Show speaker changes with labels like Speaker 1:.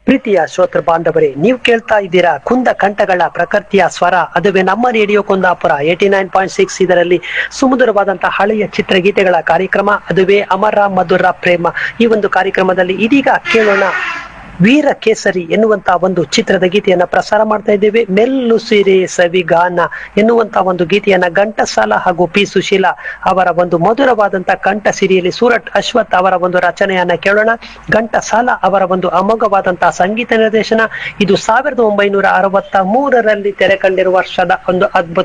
Speaker 1: ಪ್ರೀತಿಯ ಶ್ರೋತೃ ಬಾಂಧವರೇ ನೀವು ಕೇಳ್ತಾ ಇದ್ದೀರಾ ಕುಂದ ಕಂಠಗಳ ಪ್ರಕೃತಿಯ ಸ್ವರ ಅದುವೇ ನಮ್ಮ radio Kundapura eighty nine point six ಇದರಲ್ಲಿ ಸುಮಧುರವಾದಂತಹ ಹಳೆಯ ಚಿತ್ರಗೀತೆಗಳ ಕಾರ್ಯಕ್ರಮ ಅದುವೇ ಅಮರ ಮಧುರ ಪ್ರೇಮ ಈ ಒಂದು ಕಾರ್ಯಕ್ರಮದಲ್ಲಿ ಇದೀಗ ಕೇಳೋಣ ವೀರ ಕೇಸರಿ ಎನ್ನುವಂತ ಒಂದು ಚಿತ್ರದ ಗೀತೆಯನ್ನ ಪ್ರಸಾರ ಮಾಡ್ತಾ ಇದ್ದೇವೆ ಮೆಲ್ಲು ಸಿರೆ ಸವಿಗಾನ ಎನ್ನುವಂತ ಒಂದು ಗೀತೆಯನ್ನ ಘಂಟಸಾಲ ಹಾಗೂ ಪಿ ಸುಶೀಲ ಅವರ ಒಂದು ಮಧುರವಾದಂತ ಕಂಠ ಸಿರಿಯಲ್ಲಿ ಸೂರಟ್ ಅಶ್ವಥ್ ಅವರ ಒಂದು ರಚನೆಯನ್ನ ಕೇಳೋಣ ಘಂಟಸಾಲ ಅವರ ಒಂದು ಅಮೋಘವಾದಂತಹ ಸಂಗೀತ ನಿರ್ದೇಶನ ಇದು ಸಾವಿರದ ಒಂಬೈನೂರ ಅರವತ್ತ ಮೂರರಲ್ಲಿ ತೆರೆ ಕಂಡಿರುವ ವರ್ಷದ ಒಂದು ಅದ್ಭುತ